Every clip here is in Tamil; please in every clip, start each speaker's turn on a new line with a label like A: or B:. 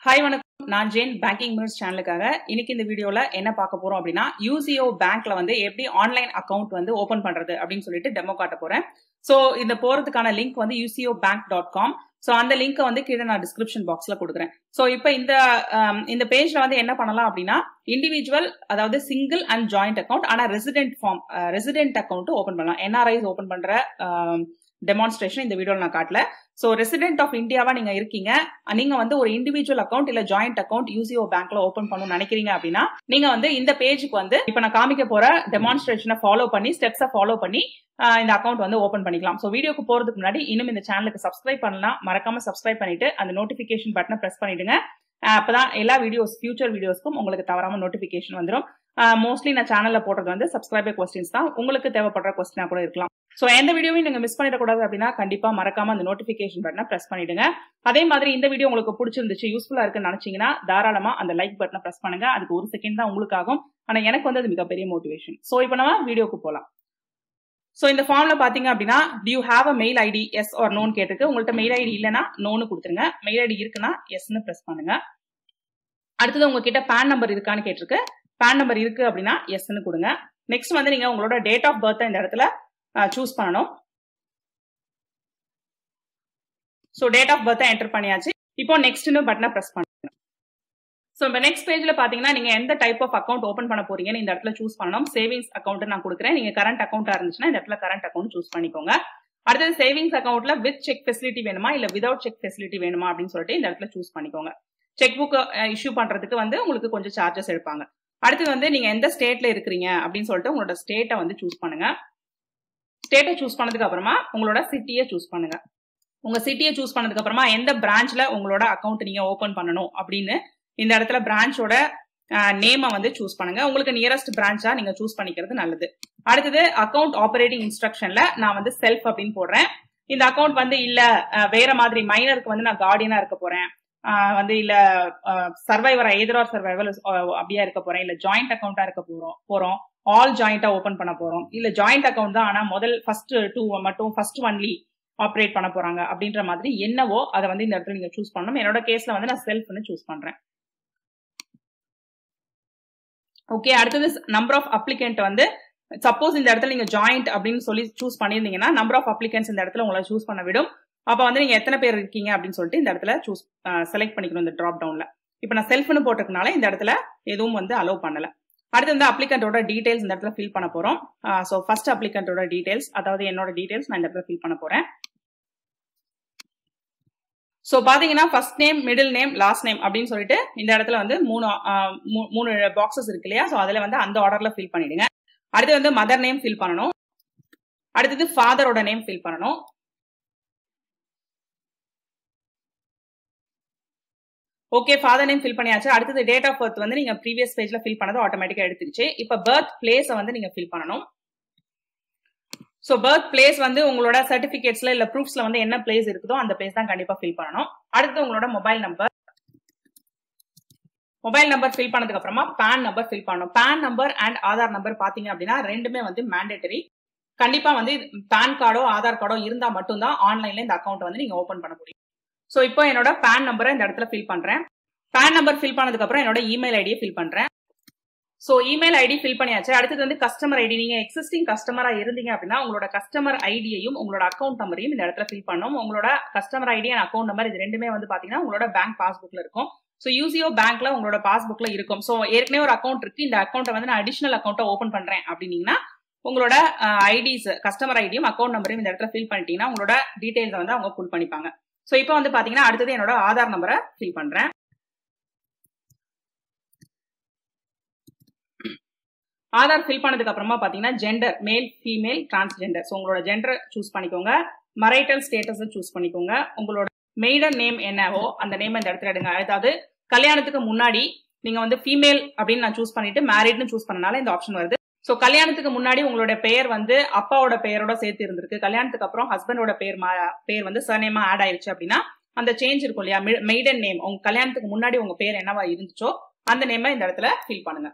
A: ஹாய் வணக்கம் நான் ஜேன் பேங்கிங் மினிட்ஸ் சேனலுக்காக இன்னைக்கு இந்த வீடியோல என்ன பார்க்க போறோம் அப்படின்னா யூசிஓ பேங்க்ல வந்து எப்படி ஆன்லைன் அக்கவுண்ட் வந்து ஓபன் பண்றது அப்படின்னு சொல்லிட்டு டெமோ காட்ட போறேன் ஸோ இந்த போறதுக்கான லிங்க் வந்து UCO bank dot com so அந்த லிங்க்கை வந்து கீழே நான் டிஸ்கிரிப்ஷன் பாக்ஸ்ல கொடுக்குறேன் ஸோ இப்போ இந்த um, இந்த பேஜ்ல வந்து என்ன பண்ணலாம் அப்படின்னா இண்டிவிஜுவல் அதாவது சிங்கிள் அண்ட் ஜாயிண்ட் அக்கௌண்ட் ஆனால் resident form resident account open பண்ணலாம் என்ஆர்ஐஸ் ஓப்பன் பண்ற டெமான்ஸ்ட்ரேஷன் இந்த வீடியோவில் நான் காட்டல ஸோ ரெசிடென்ட் ஆஃப் இந்தியாவா நீங்க இருக்கீங்க நீங்க வந்து ஒரு இண்டிவிஜுவல் அக்கௌண்ட் இல்ல ஜாயிண்ட் அக்கௌண்ட் யூசிஓ பேங்க்ல ஓப்பன் பண்ணணும்னு நினைக்கிறீங்க அப்படின்னா நீங்க வந்து இந்த பேஜுக்கு வந்து இப்ப நான் காமிக்க போற டெமான்ஸ்ட்ரேஷனை ஃபாலோ பண்ணி ஸ்டெப்ஸை ஃபாலோ பண்ணி ஆஹ் இந்த அக்கௌண்ட் வந்து ஓப்பன் பண்ணிக்கலாம் ஸோ வீடியோக்கு போறதுக்கு முன்னாடி இன்னும் இந்த சேனலுக்கு சப்ஸ்கிரைப் பண்ணலாம் மறக்காம சப்ஸ்கிரைப் பண்ணிட்டு அந்த நோட்டிபிகேஷன் பட்டனை பிரஸ் பண்ணிடுங்க ஆஹ் அப்பதான் எல்லா வீடியோஸ் ஃபியூச்சர் வீடியோஸ்க்கும் உங்களுக்கு தவறாம நோட்டிபிகேஷன் வந்துடும் மோஸ்ட்லி நான் சேனல்ல போடுறது வந்து சப்ஸ்கிரைபர் கொஸ்டின்ஸ் தான் உங்களுக்கு தேவைப்படுற கொஸ்டினா கூட இருக்கலாம் ஸோ எந்த வீடியோவையும் நீங்க மிஸ் பண்ணிடக்கூடாது அப்படின்னா கண்டிப்பா மறக்காம அந்த நோட்டிபிகேஷன் பட்டனை பிரஸ் பண்ணிடுங்க அதே மாதிரி இந்த வீடியோ உங்களுக்கு பிடிச்சிருந்துச்சு யூஸ்ஃபுல்லா இருக்குன்னு நினைச்சீங்கன்னா தாராளமா அந்த லைக் பட்டனை பிரஸ் பண்ணுங்க அதுக்கு ஒரு செகண்ட் தான் உங்களுக்கு ஆகும் ஆனா எனக்கு வந்து அது மிகப்பெரிய மோட்டிவேஷன் ஸோ இப்போ நம்ம வீடியோக்கு போலாம் ஸோ இந்த ஃபார்ம்ல பாத்தீங்க அப்படின்னா do you have a mail ID yes or none கேட்டிருக்கு உங்கள்ட்ட மெயில் ஐடி இல்லைன்னா நோன்னு கொடுத்துருங்க மெயில் ஐடி இருக்குன்னா எஸ்ன்னு பிரஸ் பண்ணுங்க அடுத்தது உங்ககிட்ட பேன் நம்பர் இருக்கான்னு கேட்டிருக்கு பேன் நம்பர் இருக்கு அப்படின்னா எஸ்ன்னு கொடுங்க நெக்ஸ்ட் வந்து நீங்க உங்களோட டேட் ஆஃப் பர்த் இந்த இடத்துல சூஸ் பண்ணணும் ஸோ டேட் ஆஃப் பர்த்தை என்டர் பண்ணியாச்சு இப்போ நெக்ஸ்ட்னு பட்டனை ப்ரெஸ் பண்ணுங்க ஸோ இப்போ நெக்ஸ்ட் பேஜ்ல பாத்தீங்கன்னா நீங்க எந்த டைப் ஆஃப் அக்கௌண்ட் ஓப்பன் பண்ண போறீங்கன்னு இந்த இடத்துல சூஸ் பண்ணணும் சேவிங்ஸ் அக்கௌண்ட் நான் கொடுக்குறேன் நீங்க கரண்ட் அக்கௌண்டா இருந்துச்சுன்னா இந்த இடத்துல கரண்ட் அக்கௌண்ட் சூஸ் பண்ணிக்கோங்க அடுத்தது சேவிங்ஸ் அக்கௌண்ட்ல வித் செக் ஃபெசிலிட்டி வேணுமா இல்ல விதவுட் செக் ஃபெசிலிட்டி வேணுமா அப்படின்னு சொல்லிட்டு இந்த இடத்துல சூஸ் பண்ணிக்கோங்க செக் புக் இஷ்யூ பண்றதுக்கு வந்து உங்களுக்கு கொஞ்சம் சார்ஜஸ் எடுப்பாங்க அடுத்தது வந்து நீங்க எந்த ஸ்டேட்ல இருக்கிறீங்க அப்படின்னு சொல்லிட்டு உங்களோட ஸ்டேட்டை வந்து சூஸ் பண்ணுங்க ஸ்டேட்டை சூஸ் பண்ணதுக்கு அப்புறமா உங்களோட சிட்டியை சூஸ் பண்ணுங்க உங்க சிட்டியை சூஸ் பண்ணதுக்கு அப்புறமா எந்த பிரான்ச்ல உங்களோட அக்கௌண்ட் நீங்க ஓபன் பண்ணணும் அப்படின்னு இந்த இடத்துல பிரான்ச்சோட நேமை வந்து சூஸ் பண்ணுங்க உங்களுக்கு நியரஸ்ட் பிரான்ச்சா நீங்க சூஸ் பண்ணிக்கிறது நல்லது அடுத்தது அக்கௌண்ட் ஆபரேட்டிங் இன்ஸ்ட்ரக்ஷன்ல நான் வந்து செல்ஃப் அப்படின்னு போடுறேன் இந்த அக்கௌண்ட் வந்து இல்ல வேற மாதிரி மைனருக்கு வந்து நான் கார்டியனா இருக்க போறேன் வந்து இல்ல சர்வைவரா எதிரார் சர்வைவல் அப்படியா இருக்க போறேன் இல்ல ஜாயிண்ட் அக்கௌண்டா இருக்க போறோம் போறோம் ஆல் ஜாயிண்டா ஓபன் பண்ண போறோம் இல்ல ஜாயிண்ட் அக்கௌண்ட் தான் ஆனா முதல் ஃபர்ஸ்ட் டூ மட்டும் ஃபர்ஸ்ட் ஒன்லி ஆப்ரேட் பண்ண போறாங்க அப்படின்ற மாதிரி என்னவோ அதை வந்து இந்த இடத்துல நீங்க சூஸ் பண்ணணும் என்னோட கேஸ்ல வந்து நான் செல்ஃப்னு சூஸ் பண்றேன் ஓகே அடுத்தது நம்பர் ஆஃப் அப்ளிகண்ட் வந்து சப்போஸ் இந்த இடத்துல நீங்க ஜாயிண்ட் அப்படின்னு சொல்லி சூஸ் பண்ணியிருந்தீங்கன்னா நம்பர் ஆஃப் அப்ளிகன்ஸ் இந்த இடத்துல உங்களை சூஸ் பண்ண விடும் அப்போ வந்து நீங்க எத்தனை பேர் இருக்கீங்க அப்படின்னு சொல்லிட்டு இந்த இடத்துல சூஸ் செலக்ட் பண்ணிக்கணும் இந்த ட்ராப் டவுன்ல இப்போ நான் செல்ஃப்னு போட்டிருக்கனால இந்த இடத்துல எதுவும் வந்து அலோவ் பண்ணல அடுத்து வந்து அப்ளிகண்டோட டீடைல்ஸ் இந்த இடத்துல ஃபில் பண்ண போறோம் ஸோ ஃபர்ஸ்ட் அப்ளிகண்டோட டீடைல்ஸ் அதாவது என்னோட டீடைல்ஸ் நான் இந்த இடத்துல ஃபில் பண்ண போறேன் ஸோ பாத்தீங்கன்னா first name middle name last name அப்படின்னு சொல்லிட்டு இந்த இடத்துல வந்து மூணு மூணு பாக்ஸஸ் இருக்கு இல்லையா ஸோ அதில் வந்து அந்த ஆர்டர்ல ஃபில் பண்ணிடுங்க அடுத்து வந்து மதர் நேம் ஃபில் பண்ணணும் அடுத்தது ஃபாதரோட நேம் ஃபில் பண்ணணும் ஓகே ஃபாதர் நேம் ஃபில் பண்ணியாச்சு அடுத்தது டேட் ஆஃப் பர்த் வந்து நீங்க ப்ரீவியஸ் பேஜ்ல ஃபில் பண்ணது ஆட்டோமேட்டிக்கா எடுத்துக்கிச்சு இப்போ பர்த் பிளேஸை வந்து நீங்க ஃபில் பண்ணணும் ஸோ பர்த் பிளேஸ் வந்து உங்களோட சர்டிபிகேட்ஸ்ல இல்ல ப்ரூஃப்ஸ்ல வந்து என்ன பிளேஸ் இருக்குதோ அந்த பிளேஸ் தான் கண்டிப்பா ஃபில் பண்ணணும் அடுத்து உங்களோட mobile number mobile number fill பண்ணதுக்கு அப்புறமா பேன் நம்பர் ஃபில் பண்ணணும் PAN number and Aadhaar number பாத்தீங்க அப்படின்னா ரெண்டுமே வந்து மேண்டேட்டரி கண்டிப்பா வந்து பேன் கார்டோ ஆதார் கார்டோ இருந்தா மட்டும்தான் ஆன்லைன்ல இந்த அக்கௌண்ட் வந்து நீங்க ஓபன் பண்ண முடியும் ஸோ இப்போ என்னோட பேன் நம்பரை இந்த இடத்துல ஃபில் பண்றேன் பேன் நம்பர் ஃபில் பண்ணதுக்கு அப்புறம் என்னோட இமெயில் ஐடியை ஃபில் பண்றேன் ஸோ இமெயில் ஐடி ஃபில் பண்ணியாச்சு அடுத்தது வந்து கஸ்டமர் ஐடி நீங்க எக்ஸிஸ்டிங் கஸ்டமரா இருந்தீங்க அப்படின்னா உங்களோட கஸ்டமர் ஐடியையும் உங்களோட அக்கௌண்ட் நம்பரையும் இந்த இடத்துல ஃபில் பண்ணணும் உங்களோட customer ID and account number இது ரெண்டுமே வந்து பாத்தீங்கன்னா உங்களோட பேங்க் பாஸ்புக்ல இருக்கும் ஸோ யூசிஓ பேங்க்ல உங்களோட பாஸ்புக்ல இருக்கும் ஸோ ஏற்கனவே ஒரு அக்கௌண்ட் இருக்கு இந்த அக்கௌண்ட்டை வந்து நான் அடிஷனல் அக்கௌண்ட்டை ஓப்பன் பண்றேன் அப்படின்னீங்கன்னா உங்களோட ஐடிஸ் கஸ்டமர் ஐடியும் அக்கௌண்ட் நம்பரையும் இந்த இடத்துல ஃபில் பண்ணிட்டீங்கன்னா உங்களோட டீடைல்ஸை வந்து அவங்க ஃபுல் பண்ணிப்பாங்க ஸோ இப்போ வந்து பாத்தீங்கன்னா அடுத்தது என்னோட ஆதார் நம்பரை ஃபில் பண்றேன் ஆதார் ஃபில் பண்ணதுக்கு அப்புறமா பாத்தீங்கன்னா gender male female transgender so உங்களோட ஜெண்டர் சூஸ் பண்ணிக்கோங்க மரைட்டல் ஸ்டேட்டஸ் சூஸ் பண்ணிக்கோங்க உங்களோட மெய்டன் நேம் என்னவோ அந்த நேம் இந்த இடத்துல எடுங்க அதாவது கல்யாணத்துக்கு முன்னாடி நீங்க வந்து ஃபீமேல் அப்படின்னு நான் சூஸ் பண்ணிட்டு மேரிட்னு சூஸ் பண்ணனால இந்த ஆப்ஷன் வருது ஸோ கல்யாணத்துக்கு முன்னாடி உங்களோட பெயர் வந்து அப்பாவோட பெயரோட சேர்த்து இருந்திருக்கு கல்யாணத்துக்கு அப்புறம் ஹஸ்பண்டோட பேர் பேர் வந்து சர்நேமா ஆட் ஆயிருச்சு அப்படின்னா அந்த சேஞ்ச் இருக்கும் இல்லையா மெய்டன் நேம் உங்க கல்யாணத்துக்கு முன்னாடி உங்க பேர் என்னவா இருந்துச்சோ அந்த நேமை இந்த இடத்துல ஃபில் பண்ணுங்க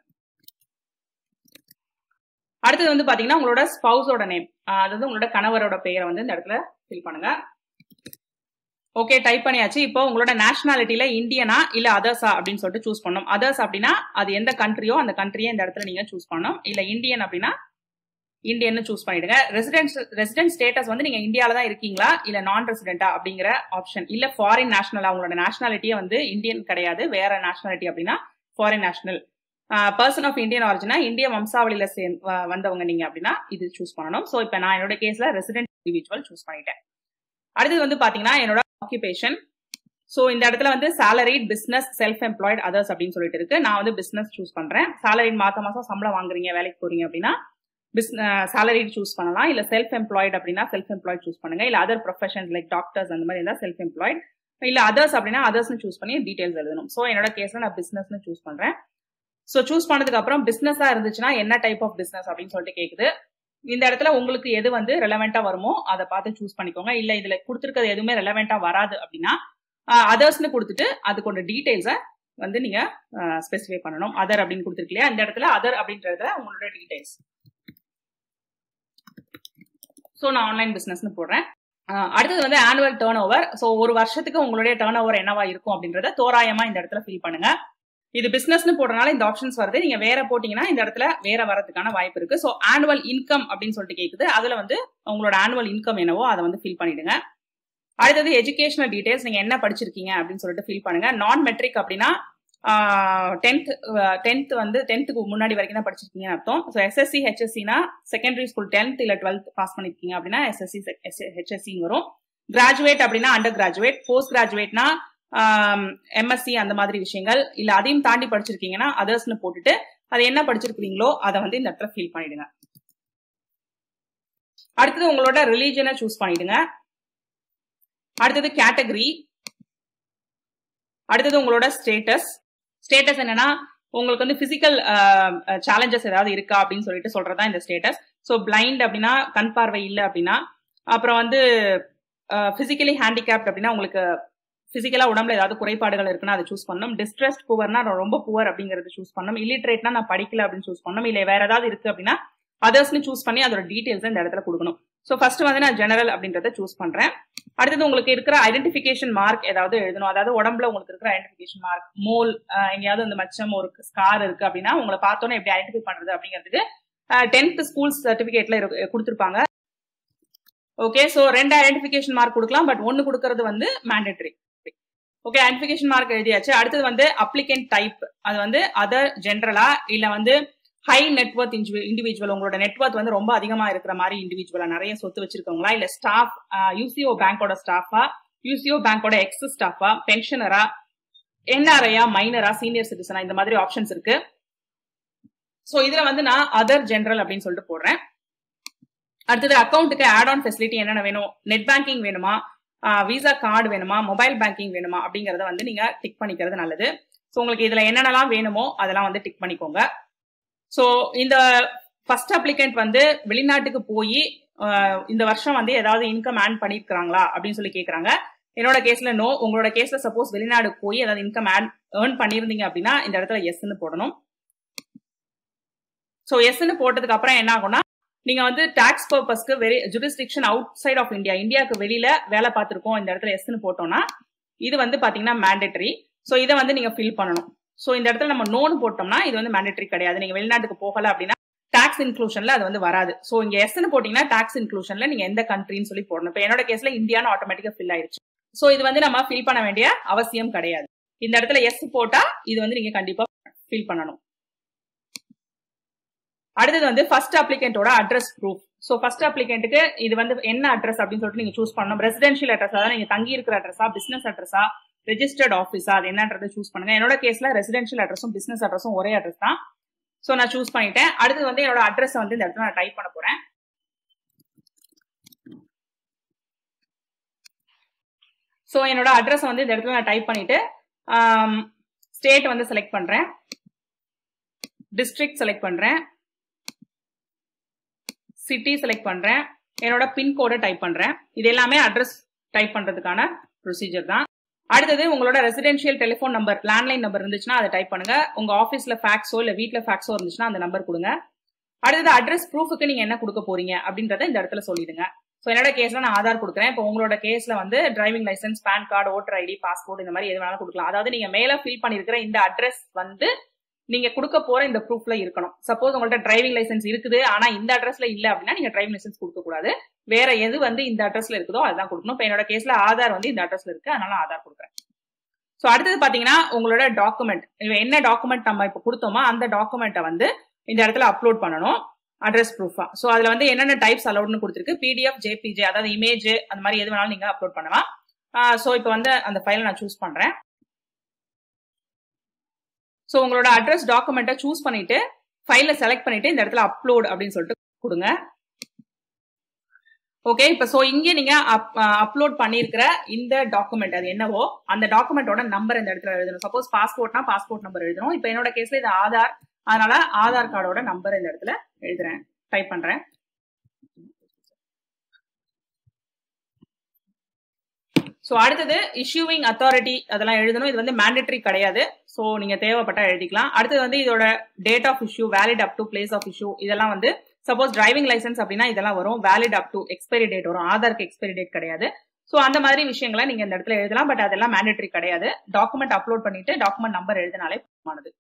A: அடுத்தது வந்து பாத்தீங்கன்னா உங்களோட ஸ்பவுஸோட நேம் அதாவது உங்களோட கணவரோட பெயரை வந்து இந்த இடத்துல ஃபில் பண்ணுங்க ஓகே டைப் பண்ணியாச்சு இப்போ உங்களோட நேஷனாலிட்டியில இந்தியனா இல்ல அதர்ஸா அப்படின்னு சொல்லிட்டு சூஸ் பண்ணணும் அதர்ஸ் அப்படின்னா அது எந்த கண்ட்ரியோ அந்த கண்ட்ரியை இந்த இடத்துல நீங்க சூஸ் பண்ணணும் இல்ல இந்தியன் அப்படின்னா இந்தியன் சூஸ் பண்ணிடுங்க ரெசிடென்ஸ் ரெசிடென்ட் ஸ்டேட்டஸ் வந்து நீங்க இந்தியாவில தான் இருக்கீங்களா இல்ல நான் ரெசிடென்டா அப்படிங்கிற ஆப்ஷன் இல்ல ஃபாரின் நேஷனலா உங்களோட நேஷனாலிட்டியே வந்து இந்தியன் கிடையாது வேற நேஷனாலிட்டி அப்படின்னா foreign national person of Indian ஆரிஜினா இந்திய வம்சாவளியில சே வந்தவங்க நீங்க அப்படின்னா இது சூஸ் பண்ணணும் ஸோ இப்போ நான் என்னோட கேஸ்ல ரெசிடென்ட் இண்டிவிஜுவல் சூஸ் பண்ணிட்டேன் அடுத்தது வந்து பாத்தீங்கன்னா என்னோட ஆக்குபேஷன் ஸோ இந்த இடத்துல வந்து salaried business self employed others அப்படின்னு சொல்லிட்டு இருக்கு நான் வந்து பிசினஸ் சூஸ் பண்றேன் சேலரிட் மாசம் மாசம் சம்பளம் வாங்குறீங்க வேலைக்கு போறீங்க அப்படின்னா பிஸ்னஸ் சேலரிட் சூஸ் பண்ணலாம் இல்ல செல்ஃப் எம்ப்ளாய்ட் அப்படின்னா செல்ஃப் எம்ப்ளாய்ட் சூஸ் பண்ணுங்க இல்ல அதர் ப்ரொஃபஷன்ஸ் லைக் டாக்டர்ஸ் அந்த மாதிரி இருந்தா செல்ஃப் எம்ப்ளாய்ட் இல்ல அதர்ஸ் அப்படின்னா அதர்ஸ்னு சூஸ் பண்ணி டீடைல்ஸ் எழுதணும் ஸோ என்னோட கேஸ்ல நான் பிசினஸ்னு சூஸ் பண்றேன் ஸோ சூஸ் பண்ணதுக்கு அப்புறம் பிசினஸா இருந்துச்சுன்னா என்ன டைப் ஆஃப் பிசினஸ் அப்படின்னு சொல்லிட்டு கேக்குது இந்த இடத்துல உங்களுக்கு எது வந்து ரெலவெண்டா வருமோ அதை பார்த்து சூஸ் பண்ணிக்கோங்க இல்ல இதுல கொடுத்துருக்கிறது எதுவுமே ரெலவெண்டா வராது அப்படின்னா அதர்ஸ்னு கொடுத்துட்டு அதுக்கொண்ட டீடைல்ஸை வந்து நீங்க ஸ்பெசிஃபை பண்ணணும் அதர் அப்படின்னு கொடுத்துருக்கு இல்லையா இந்த இடத்துல அதர் அப்படின்றத உங்களோட டீடைல்ஸ் ஸோ நான் ஆன்லைன் பிசினஸ்னு போடுறேன் அடுத்தது வந்து ஆனுவல் டேர்ன் ஓவர் ஸோ ஒரு வருஷத்துக்கு உங்களுடைய டேர்ன் ஓவர் என்னவா இருக்கும் அப்படின்றத தோராயமா இந்த இடத்துல ஃபில் பண்ணுங்க இது பிசினஸ்னு போடுறதுனால இந்த ஆப்ஷன்ஸ் வருது நீங்க வேற போட்டீங்கன்னா இந்த இடத்துல வேற வரதுக்கான வாய்ப்பு இருக்கு ஸோ ஆனுவல் இன்கம் அப்படின்னு சொல்லிட்டு கேக்குது அதுல வந்து உங்களோட ஆனுவல் இன்கம் என்னவோ அதை வந்து ஃபில் பண்ணிடுங்க அடுத்தது எஜுகேஷனல் டீடைல்ஸ் நீங்க என்ன படிச்சிருக்கீங்க அப்படின்னு சொல்லிட்டு ஃபில் பண்ணுங்க நான் மெட்ரிக் அப்படின்னா டென்த் டென்த் வந்து டென்த்துக்கு முன்னாடி வரைக்கும் தான் படிச்சிருக்கீங்கன்னு அர்த்தம் ஸோ எஸ்எஸ்சி ஹெச்எஸ்சினா செகண்டரி ஸ்கூல் டென்த் இல்லை டுவெல்த் பாஸ் பண்ணிருக்கீங்க அப்படின்னா எஸ்எஸ்சி ஹெச்எஸ்சின்னு வரும் கிராஜுவேட் அப்படின்னா அண்டர் கிராஜுவேட் போஸ்ட் கிராஜுவேட்னா எம்எஸ்சி அந்த மாதிரி விஷயங்கள் இல்ல அதையும் தாண்டி படிச்சிருக்கீங்கன்னா அதர்ஸ்னு போட்டுட்டு அது என்ன படிச்சிருக்கீங்களோ அதை வந்து இந்த இடத்துல ஃபில் பண்ணிடுங்க அடுத்தது உங்களோட ரிலீஜனை சூஸ் பண்ணிடுங்க அடுத்தது கேட்டகரி அடுத்தது உங்களோட ஸ்டேட்டஸ் ஸ்டேட்டஸ் என்னன்னா உங்களுக்கு வந்து பிசிக்கல் சேலஞ்சஸ் ஏதாவது இருக்கா அப்படின்னு சொல்லிட்டு சொல்றதா இந்த ஸ்டேட்டஸ் ஸோ பிளைண்ட் அப்படின்னா கண் பார்வை இல்லை அப்படின்னா அப்புறம் வந்து பிசிக்கலி ஹேண்டிகேப்ட் அப்படின்னா உங்களுக்கு பிசிக்கலா உடம்புல ஏதாவது குறைபாடுகள் இருக்குன்னா அதை சூஸ் பண்ணணும் டிஸ்ட்ரெஸ்ட் புவர்னா ரொம்ப புவர் அப்படிங்கறது சூஸ் பண்ணணும் இல்லிட்ரேட்னா நான் படிக்கல அப்படின்னு சூஸ் பண்ணணும் இல்ல வேற ஏதாவது இருக்கு அப்படின்னா அதர்ஸ்னு சூஸ் பண்ணி அதோட டீடைல்ஸ் இந்த இடத்துல கொடுக்கணும் ஸோ ஃபர்ஸ்ட் வந்து நான் ஜெனரல் அப்படின்றத சூஸ் பண்றேன் அடுத்தது உங்களுக்கு இருக்கிற ஐடென்டிஃபிகேஷன் மார்க் ஏதாவது எழுதணும் அதாவது உடம்புல உங்களுக்கு இருக்கிற ஐடென்டிஃபிகேஷன் மார்க் மோல் எங்கேயாவது இந்த மச்சம் ஒரு ஸ்கார் இருக்கு அப்படின்னா உங்களை பார்த்தோன்னே எப்படி ஐடென்டிஃபை பண்றது அப்படிங்கிறதுக்கு டென்த் ஸ்கூல் சர்டிபிகேட்ல கொடுத்துருப்பாங்க ஓகே ஸோ ரெண்டு ஐடென்டிஃபிகேஷன் மார்க் கொடுக்கலாம் பட் ஒன்னு கொடுக்கறது வந்து மேண்டேட்டரி ஓகே ஐடென்டிஃபிகேஷன் மார்க் எழுதியாச்சு அடுத்தது வந்து அப்ளிகன்ட் டைப் அது வந்து அதர் ஜென்ரலா இல்ல வந்து ஹை நெட்ஒர்க் இண்டிவிஜுவல் உங்களோட நெட்ஒர்க் வந்து ரொம்ப அதிகமா இருக்கிற மாதிரி இண்டிவிஜுவலா நிறைய சொத்து வச்சிருக்கவங்களா இல்ல ஸ்டாஃப் யூசிஓ பேங்கோட ஸ்டாஃபா யூசிஓ பேங்கோட எக்ஸ் ஸ்டாஃபா பென்ஷனரா என்ஆர்ஐயா மைனரா சீனியர் சிட்டிசனா இந்த மாதிரி ஆப்ஷன்ஸ் இருக்கு ஸோ இதுல வந்து நான் அதர் ஜென்ரல் அப்படின்னு சொல்லிட்டு போடுறேன் அடுத்தது அக்கௌண்ட்டுக்கு ஆட் ஆன் ஃபெசிலிட்டி என்னென்ன வேணும் நெட் பேங்கிங் வேணுமா விசா கார்டு வேணுமா மொபைல் பேங்கிங் வேணுமா அப்படிங்கறத வந்து நீங்க டிக் பண்ணிக்கிறது நல்லது ஸோ உங்களுக்கு இதுல என்னென்னலாம் வேணுமோ அதெல்லாம் வந்து டிக் பண்ணிக்கோங்க ஸோ இந்த ஃபர்ஸ்ட் அப்ளிகண்ட் வந்து வெளிநாட்டுக்கு போய் இந்த வருஷம் வந்து ஏதாவது இன்கம் ஆன் பண்ணிருக்காங்களா அப்படின்னு சொல்லி கேட்குறாங்க என்னோட கேஸ்ல நோ உங்களோட கேஸ்ல சப்போஸ் வெளிநாடு போய் ஏதாவது இன்கம் ஆட் ஏர்ன் பண்ணியிருந்தீங்க அப்படின்னா இந்த இடத்துல எஸ்ன்னு போடணும் ஸோ எஸ்ன்னு போட்டதுக்கு அப்புறம் என்ன ஆகும்னா நீங்க வந்து டாக்ஸ் பர்பஸ்க்கு very jurisdiction outside of India இந்தியாவுக்கு வெளியில வேலை பார்த்துருக்கோம் இந்த இடத்துல எஸ்ன்னு போட்டோம்னா இது வந்து பாத்தீங்கன்னா மேண்டேட்டரி ஸோ இதை வந்து நீங்க ஃபில் பண்ணணும் ஸோ இந்த இடத்துல நம்ம நோன் போட்டோம்னா இது வந்து மேண்டேட்டரி கிடையாது நீங்க வெளிநாட்டுக்கு போகல அப்படின்னா டாக்ஸ் இன்க்ளூஷன்ல அது வந்து வராது ஸோ இங்க எஸ்ன்னு போட்டீங்கன்னா டாக்ஸ் இன்க்ளூஷன்ல நீங்க எந்த கண்ட்ரின்னு சொல்லி போடணும் இப்போ என்னோட கேஸ்ல இந்தியான்னு ஆட்டோமேட்டிக்கா ஃபில் ஆயிடுச்சு ஸோ இது வந்து நம்ம ஃபில் பண்ண வேண்டிய அவசியம் கிடையாது இந்த இடத்துல எஸ் போட்டா இது வந்து நீங்க கண்டிப்பா ஃபில் பண்ணணும் அடுத்தது வந்து ஃபர்ஸ்ட் அப்ளிகண்டோட அட்ரஸ் ப்ரூஃப் ஸோ ஃபர்ஸ்ட் அப்ளிகண்ட்டுக்கு இது வந்து என்ன அட்ரஸ் அப்படின்னு சொல்லிட்டு நீங்க சூஸ் பண்ணணும் ரெசிடென்ஷியல் அட்ரஸ் அதாவது நீங்க தங்கி இருக்கிற அட்ரஸா பிசினஸ் அட்ரஸா ரெஜிஸ்டர்ட் ஆஃபீஸா அது என்னன்றதை சூஸ் பண்ணுங்க என்னோட கேஸ்ல ரெசிடென்ஷியல் அட்ரஸும் பிசினஸ் அட்ரஸும் ஒரே அட்ரஸ் தான் ஸோ நான் சூஸ் பண்ணிட்டேன் அடுத்தது வந்து என்னோட அட்ரஸ் வந்து இந்த இடத்துல நான் டைப் பண்ண போறேன் ஸோ என்னோட அட்ரஸ் வந்து இந்த இடத்துல நான் டைப் பண்ணிட்டு ஸ்டேட் வந்து செலக்ட் பண்றேன் டிஸ்ட்ரிக்ட் செலக்ட் பண்றேன் சிட்டி செலக்ட் பண்றேன் என்னோட பின்கோடை டைப் பண்றேன் இது எல்லாமே அட்ரஸ் டைப் பண்றதுக்கான ப்ரொசீஜர் தான் அடுத்தது உங்களோட residential telephone number landline number இருந்துச்சுன்னா அதை டைப் பண்ணுங்க உங்க ஆஃபீஸ்ல ஃபேக்ஸோ இல்ல வீட்ல ஃபேக்ஸோ இருந்துச்சுன்னா அந்த நம்பர் கொடுங்க அடுத்தது அட்ரஸ் ப்ரூஃபுக்கு நீங்க என்ன கொடுக்க போறீங்க அப்படின்றத இந்த இடத்துல சொல்லிடுங்க ஸோ என்னோட கேஸ்ல நான் ஆதார் கொடுக்குறேன் இப்போ உங்களோட கேஸ்ல வந்து driving licence PAN card voter ID passport இந்த மாதிரி எது வேணாலும் கொடுக்கலாம் அதாவது நீங்க மேல ஃபில் பண்ணிருக்கிற இந்த அட்ரஸ் வந்து நீங்க கொடுக்க போற இந்த ப்ரூஃப்ல இருக்கணும் சப்போஸ் உங்கள்ட்ட டிரைவிங் லைசன்ஸ் இருக்குது ஆனா இந்த அட்ரஸ்ல இல்ல அப்படின்னா நீங்க டிரைவிங் லைசன்ஸ் கொடுக்க கூடாது வேற எது வந்து இந்த அட்ரஸ்ல இருக்குதோ அதுதான் கொடுக்கணும் இப்போ என்னோட கேஸ்ல ஆதார் வந்து இந்த அட்ரஸ்ல இருக்கு அதனால ஆதார் கொடுக்குறேன் ஸோ அடுத்தது பாத்தீங்கன்னா உங்களோட டாக்குமெண்ட் என்ன டாக்குமெண்ட் நம்ம இப்போ கொடுத்தோமோ அந்த டாக்குமெண்ட்டை வந்து இந்த இடத்துல அப்லோட் பண்ணணும் அட்ரஸ் ப்ரூஃபா ஸோ அதுல வந்து என்னென்ன டைப்ஸ் அலௌட்னு கொடுத்துருக்கு பிடிஎஃப் ஜேபிஜே அதாவது இமேஜ் அந்த மாதிரி எது வேணாலும் நீங்க அப்லோட் பண்ணலாம் ஸோ இப்போ வந்து அந்த ஃபைலை நான் சூஸ் பண்றேன் ஸோ உங்களோட அட்ரஸ் டாக்குமெண்ட்டை சூஸ் பண்ணிட்டு ஃபைலை செலக்ட் பண்ணிட்டு இந்த இடத்துல அப்லோட் அப்படின்னு சொல்லிட்டு கொடுங்க ஓகே இப்போ ஸோ இங்கே நீங்க அப்லோட் பண்ணியிருக்கிற இந்த டாக்குமெண்ட் அது என்னவோ அந்த டாக்குமெண்டோட நம்பர் இந்த இடத்துல எழுதணும் சப்போஸ் பாஸ்போர்ட்னா பாஸ்போர்ட் நம்பர் எழுதணும் இப்போ என்னோட கேஸ்ல இது ஆதார் அதனால ஆதார் கார்டோட நம்பர் இந்த இடத்துல எழுதுறேன் டைப் பண்றேன் ஸோ அடுத்தது இஷ்யூவிங் அத்தாரிட்டி அதெல்லாம் எழுதணும் இது வந்து மேண்டேட்டரி கிடையாது ஸோ நீங்க தேவைப்பட்டா எழுதிக்கலாம் அடுத்தது வந்து இதோட date of issue valid up to place of issue இதெல்லாம் வந்து சப்போஸ் டிரைவிங் லைசன்ஸ் அப்படின்னா இதெல்லாம் வரும் valid up to expiry date வரும் ஆதாருக்கு எக்ஸ்பைரி டேட் கிடையாது ஸோ அந்த மாதிரி விஷயங்களை நீங்க இந்த இடத்துல எழுதலாம் பட் அதெல்லாம் மேண்டேட்டரி கிடையாது டாக்குமெண்ட் அப்லோட் பண்ணிட்டு டாக்குமெண்ட் நம்பர் எழுதினாலே போதுமானது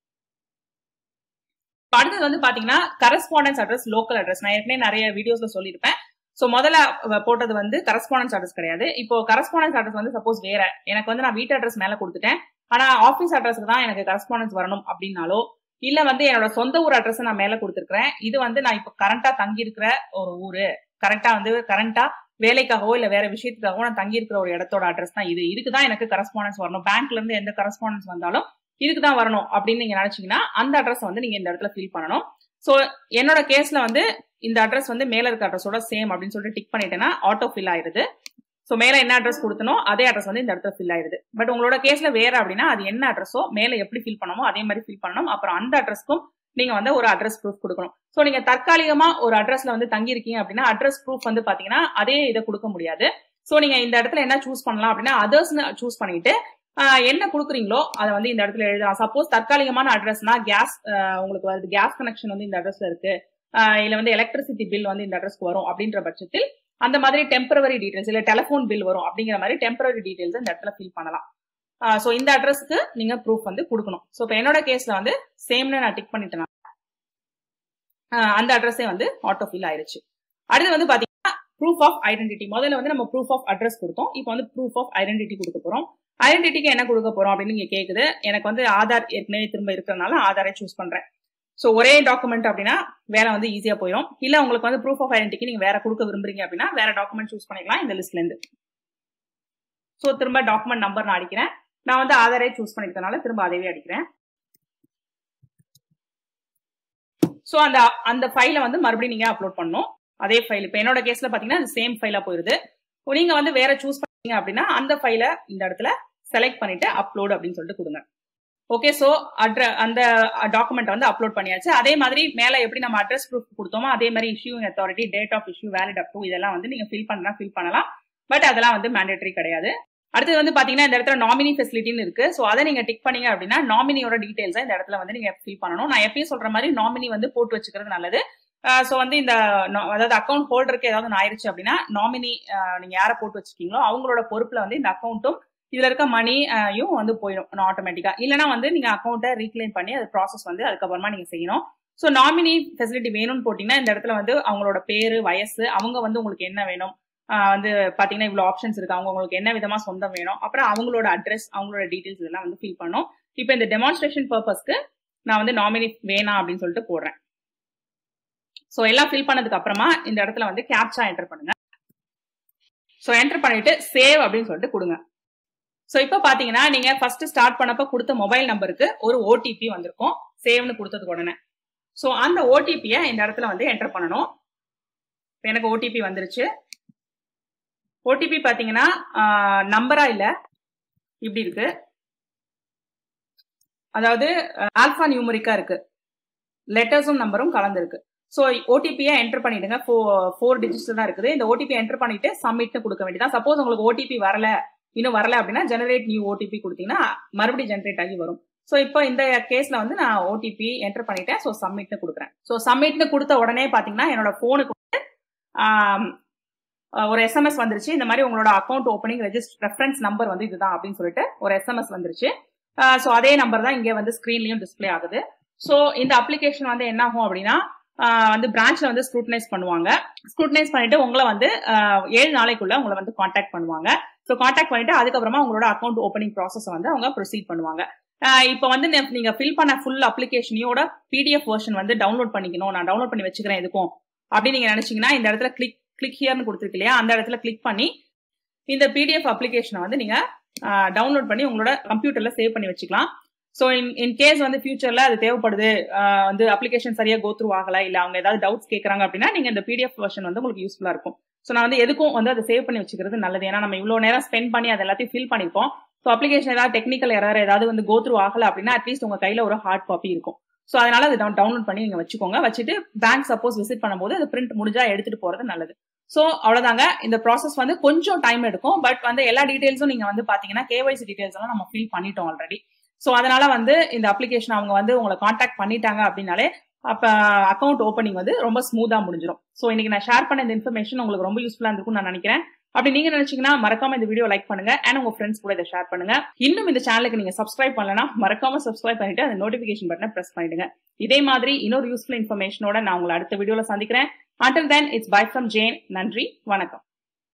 A: அடுத்தது வந்து பாத்தீங்கன்னா கரஸ்பாண்டன்ஸ் அட்ரஸ் லோக்கல் அட்ரஸ் நான் ஏற்கனவே நிறைய வீடியோஸ்ல சொல்லியிருப்பேன் ஸோ முதல்ல போட்டது வந்து கரஸ்பாண்டன்ஸ் அட்ரஸ் கிடையாது இப்போ கரஸ்பாண்டன்ஸ் அட்ரஸ் வந்து சப்போஸ் வேற எனக்கு வந்து நான் வீட்டு அட்ரஸ் மேல கொடுத்துட்டேன் ஆனா ஆஃபீஸ் அட்ரஸ்க்கு தான் எனக்கு கரஸ்பாண்டன்ஸ் வரணும் அப்படின்னாலோ இல்ல வந்து என்னோட சொந்த ஊர் அட்ரஸ் நான் மேல கொடுத்துருக்கேன் இது வந்து நான் இப்போ கரண்டா தங்கி இருக்கிற ஒரு ஊரு கரெக்டா வந்து கரண்டா வேலைக்காகவோ இல்ல வேற விஷயத்துக்காகவோ நான் தங்கி இருக்கிற ஒரு இடத்தோட அட்ரஸ் தான் இது இதுக்கு தான் எனக்கு கரஸ்பாண்டன்ஸ் வரணும் பேங்க்ல இருந்து எந்த கரஸ்பாண்டன்ஸ் வந்தாலும் இதுக்கு தான் வரணும் அப்படின்னு நீங்க நினைச்சீங்கன்னா அந்த அட்ரஸ் வந்து நீங்க இந்த இடத்துல ஃபில் பண்ணணும் ஸோ என்னோட கேஸ்ல வந்து இந்த அட்ரஸ் வந்து மேல இருக்க அட்ரஸோட சேம் அப்படின்னு சொல்லிட்டு டிக் பண்ணிட்டேன்னா ஆட்டோ ஃபில் ஆயிருது ஸோ மேல என்ன அட்ரஸ் கொடுத்தனோ அதே அட்ரஸ் வந்து இந்த இடத்துல ஃபில் ஆயிருது பட் உங்களோட கேஸ்ல வேற அப்படின்னா அது என்ன அட்ரஸோ மேல எப்படி ஃபில் பண்ணமோ அதே மாதிரி ஃபில் பண்ணணும் அப்புறம் அந்த அட்ரஸ்க்கும் நீங்க வந்து ஒரு அட்ரஸ் ப்ரூஃப் கொடுக்கணும் ஸோ நீங்க தற்காலிகமா ஒரு அட்ரஸ்ல வந்து தங்கி இருக்கீங்க அப்படின்னா அட்ரஸ் ப்ரூஃப் வந்து பாத்தீங்கன்னா அதே இதை கொடுக்க முடியாது ஸோ நீங்க இந்த இடத்துல என்ன சூஸ் பண்ணலாம் அப்படின்னா அதர்ஸ்னு சூஸ் பண்ணிட்டு என்ன கொடுக்குறீங்களோ அதை வந்து இந்த இடத்துல எழுதலாம் சப்போஸ் தற்காலிகமான அட்ரஸ்னா கேஸ் உங்களுக்கு வருது கேஸ் கனெக்ஷன் வந்து இந்த அட்ரஸ்ல இருக்கு இல்ல வந்து எலக்ட்ரிசிட்டி பில் வந்து இந்த அட்ரஸ்க்கு வரும் அப்படின்ற பட்சத்தில் அந்த மாதிரி டெம்பரவரி டீடைல்ஸ் இல்ல டெலிஃபோன் பில் வரும் அப்படிங்கிற மாதிரி டெம்பரரி டீடைல்ஸ் இந்த இடத்துல ஃபில் பண்ணலாம் ஸோ இந்த அட்ரஸ்க்கு நீங்க ப்ரூஃப் வந்து கொடுக்கணும் ஸோ இப்போ என்னோட கேஸ்ல வந்து சேம்னு நான் டிக் பண்ணிட்டேன் அந்த அட்ரஸே வந்து ஆட்டோ ஃபில் ஆயிருச்சு அடுத்து வந்து பாத்தீங்கன்னா ப்ரூஃப் ஆஃப் ஐடென்டிட்டி முதல்ல வந்து நம்ம ப்ரூஃப் ஆஃப் அட்ரஸ் கொடுத்தோம் இப்போ வந்து ப்ரூஃப் ஆஃப் ஐடென்டிட்டி கொடுக்க போறோம் ஐடென்டிட்டிக்கு என்ன கொடுக்க போறோம் அப்படின்னு நீங்க கேக்குது எனக்கு வந்து ஆதார் ஏற்கனவே திரும்ப இருக்கிறதுனால ஆதாரை சூஸ் பண்றேன் ஸோ ஒரே டாக்குமெண்ட் அப்படின்னா வேலை வந்து ஈஸியா போயிடும் இல்ல உங்களுக்கு வந்து ப்ரூஃப் ஆஃப் ஐடென்டிட்டி நீங்க வேற கொடுக்க விரும்புறீங்க அப்படின்னா வேற டாக்குமெண்ட் சூஸ் பண்ணிக்கலாம் இந்த லிஸ்ட்ல இருந்து ஸோ திரும்ப டாக்குமெண்ட் நம்பர் நான் அடிக்கிறேன் நான் வந்து ஆதாரே சூஸ் பண்ணிக்கிறதுனால திரும்ப அதைவே அடிக்கிறேன் ஸோ அந்த அந்த ஃபைலை வந்து மறுபடியும் நீங்க அப்லோட் பண்ணணும் அதே ஃபைல் இப்போ என்னோட கேஸ்ல பாத்தீங்கன்னா அது சேம் ஃபைலா போயிருது நீங்க வந்து வேற சூஸ் பண்ணீங்க அப்படின்னா அந்த ஃபைலை இந்த இடத்துல செலக்ட் பண்ணிட்டு அப்லோட் அப்படின்னு சொல்லிட்டு கொடுங்க ஓகே ஸோ அட்ர அந்த டாக்குமெண்ட் வந்து அப்லோட் பண்ணியாச்சு அதே மாதிரி மேல எப்படி நம்ம அட்ரஸ் ப்ரூஃப் கொடுத்தோமோ அதே மாதிரி issue authority date of issue valid up to இதெல்லாம் வந்து நீங்க ஃபில் பண்ணா ஃபில் பண்ணலாம் பட் அதெல்லாம் வந்து மேண்டேட்டரி கிடையாது அடுத்தது வந்து பாத்தீங்கன்னா இந்த இடத்துல நாமினி ஃபெசிலிட்டின்னு இருக்கு ஸோ அதை நீங்க டிக் பண்ணீங்க அப்படின்னா நாமினியோட டீடைல்ஸ் இந்த இடத்துல வந்து நீங்க ஃபில் பண்ணணும் நான் எப்பயும் சொல்ற மாதிரி நாமினி வந்து போட்டு வச்சுக்கிறது நல்லது ஸோ வந்து இந்த அதாவது அக்கௌண்ட் ஹோல்டருக்கு ஏதாவது ஆயிருச்சு அப்படின்னா நாமினி நீங்க யாரை போட்டு வச்சிருக்கீங்களோ அவங்களோட பொறுப்புல வந்து இந்த அக்கௌண்ட்டும் இதுல இருக்க மணியும் வந்து போயிடும் ஆட்டோமேட்டிக்கா இல்லைனா வந்து நீங்க அக்கௌண்ட்டை ரீக்ளைம் பண்ணி அது ப்ராசஸ் வந்து அதுக்கப்புறமா நீங்க செய்யணும் ஸோ நாமினி ஃபெசிலிட்டி வேணும்னு போட்டீங்கன்னா இந்த இடத்துல வந்து அவங்களோட பேரு வயசு அவங்க வந்து உங்களுக்கு என்ன வேணும் வந்து பாத்தீங்கன்னா இவ்வளவு ஆப்ஷன்ஸ் இருக்கு அவங்க உங்களுக்கு என்ன விதமா சொந்தம் வேணும் அப்புறம் அவங்களோட அட்ரஸ் அவங்களோட டீடைல்ஸ் இதெல்லாம் வந்து ஃபில் பண்ணும் இப்போ இந்த டெமான்ஸ்ட்ரேஷன் பர்பஸ்க்கு நான் வந்து நாமினி வேணாம் அப்படின்னு சொல்லிட்டு போடுறேன் ஸோ எல்லாம் ஃபில் பண்ணதுக்கு அப்புறமா இந்த இடத்துல வந்து கேப்சா என்டர் பண்ணுங்க ஸோ என்டர் பண்ணிட்டு சேவ் அப்படின்னு சொல்லிட்டு கொடுங்க ஸோ இப்போ பாத்தீங்கன்னா நீங்க ஃபர்ஸ்ட் ஸ்டார்ட் பண்ணப்ப கொடுத்த மொபைல் நம்பருக்கு ஒரு ஓடிபி வந்திருக்கும் சேவ்னு கொடுத்ததுக்கு உடனே ஸோ அந்த ஓடிபியை இந்த இடத்துல வந்து என்டர் பண்ணணும் எனக்கு ஓடிபி வந்துருச்சு ஓடிபி பாத்தீங்கன்னா நம்பரா இல்ல இப்படி இருக்கு அதாவது ஆல்பா நியூமரிக்கா இருக்கு லெட்டர்ஸும் நம்பரும் கலந்துருக்கு ஸோ ஓடிபியை என்டர் பண்ணிடுங்க ஃபோர் டிஜிட்ஸ் தான் இருக்குது இந்த ஓடிபி என்டர் பண்ணிட்டு சப்மிட்னு கொடுக்க வேண்டியதான் சப்போஸ் உங்களுக்கு ஓடிபி வரல இன்னும் வரல அப்படின்னா ஜெனரேட் நியூ ஓடிபி கொடுத்தீங்கன்னா மறுபடியும் ஜெனரேட் ஆகி வரும் ஸோ இப்போ இந்த கேஸ்ல வந்து நான் ஓடிபி என்டர் பண்ணிட்டேன் ஸோ சப்மிட்னு கொடுக்குறேன் ஸோ சப்மிட்னு கொடுத்த உடனே பார்த்தீங்கன்னா என்னோட ஃபோனுக்கு வந்து ஒரு எஸ்எம்எஸ் வந்துருச்சு இந்த மாதிரி உங்களோட account opening register reference number வந்து இதுதான் அப்படின்னு சொல்லிட்டு ஒரு எஸ்எம்எஸ் வந்துருச்சு ஸோ அதே நம்பர் தான் இங்கே வந்து ஸ்க்ரீன்லையும் டிஸ்பிளே ஆகுது ஸோ இந்த அப்ளிகேஷன் வந்து என்ன ஆகும் அப்படின்னா வந்து பிரான்ச்ல வந்து ஸ்க்ரூட்டனைஸ் பண்ணுவாங்க ஸ்க்ரூட்டனைஸ் பண்ணிட்டு உங்களை வந்து ஏழு நாளைக்குள்ள உங்களை வந்து காண்டாக்ட் பண்ணுவாங்க ஸோ காண்டாக்ட் பண்ணிட்டு அதுக்கப்புறமா உங்களோட அக்கௌண்ட் ஓப்பனிங் ப்ராசஸ் வந்து அவங்க ப்ரொசீட் பண்ணுவாங்க இப்போ வந்து நீங்க ஃபில் பண்ண ஃபுல் அப்ளிகேஷனையோட பிடிஎஃப் வெர்ஷன் வந்து டவுன்லோட் பண்ணிக்கணும் நான் டவுன்லோட் பண்ணி வச்சுக்கிறேன் எதுக்கும் அப்படின்னு நீங்க நினைச்சீங்கன்னா இந்த இடத்துல கிளிக் கிளிக் ஹியர்னு கொடுத்துருக்கு இல்லையா அந்த இடத்துல கிளிக் பண்ணி இந்த பிடிஎஃப் அப்ளிகேஷனை வந்து நீங்க டவுன்லோட் பண்ணி உங்களோட கம்ப்யூட்டர்ல சேவ் பண்ணி வச்சுக்கலாம் ஸோ இன் இன் கேஸ் வந்து ஃபியூச்சர்ல அது தேவைப்படுது வந்து அப்ளிகேஷன் சரியா கோ த்ரூ ஆகல இல்ல அவங்க ஏதாவது டவுட்ஸ் கேட்கறாங்க அப்படின்னா நீங்க இந்த பிடிஎஃப் வெர்ஷன் வந்து உங்களுக்கு யூஸ்ஃபுல்லா இருக்கும் ஸோ நான் வந்து எதுக்கும் வந்து அதை சேவ் பண்ணி வச்சுக்கிறது நல்லது ஏன்னா நம்ம இவ்வளவு நேரம் ஸ்பெண்ட் பண்ணி அது எல்லாத்தையும் ஃபில் பண்ணிருக்கோம் ஸோ அப்ளிகேஷன் ஏதாவது டெக்னிக்கல் எரர் ஏதாவது வந்து கோ த்ரூ ஆகல அப்படின்னா அட்லீஸ்ட் உங்க கையில ஒரு ஹார்ட் காப்பி இருக்கும் ஸோ அதனால அதை டவுன்லோட் பண்ணி நீங்க வச்சுக்கோங்க வச்சுட்டு பேங்க் சப்போஸ் விசிட் பண்ணும்போது அது பிரிண்ட் முடிஞ்சா எடுத்துட்டு போறது நல்லது ஸோ அவ்வளோதாங்க இந்த ப்ராசஸ் வந்து கொஞ்சம் டைம் எடுக்கும் பட் வந்து எல்லா டீடைல்ஸும் நீங்க வந்து பாத்தீங்கன்னா கேஒய்சி டீடைல்ஸ் எல்லாம் நம்ம ஃபில் பண்ணிட்டோம் ஆல்ரெடி ஸோ அதனால வந்து இந்த அப்ளிகேஷன் அவங்க வந்து உங்களை காண்டாக்ட் பண்ணிட்டாங்க அப்படின்னாலே அப்போ அக்கௌண்ட் ஓப்பனிங் வந்து ரொம்ப ஸ்மூத்தாக முடிஞ்சிடும் ஸோ இன்னைக்கு நான் ஷேர் பண்ண இந்த இன்ஃபர்மேஷன் உங்களுக்கு ரொம்ப யூஸ்ஃபுல்லாக இருக்கும்னு நான் நினைக்கிறேன் அப்படி நீங்க நினைச்சீங்கன்னா மறக்காம இந்த வீடியோ லைக் பண்ணுங்க அண்ட் உங்க ஃப்ரெண்ட்ஸ் கூட இதை ஷேர் பண்ணுங்க இன்னும் இந்த சேனலுக்கு நீங்க சப்ஸ்கிரைப் பண்ணலனா மறக்காம சப்ஸ்கிரைப் பண்ணிட்டு அந்த நோட்டிபிகேஷன் பட்டனை பிரஸ் பண்ணிடுங்க இதே மாதிரி இன்னொரு யூஸ்ஃபுல் இன்ஃபர்மேஷனோட நான் உங்களை அடுத்த வீடியோல சந்திக்கிறேன் until then it's bye from Jane நன்றி வணக்கம்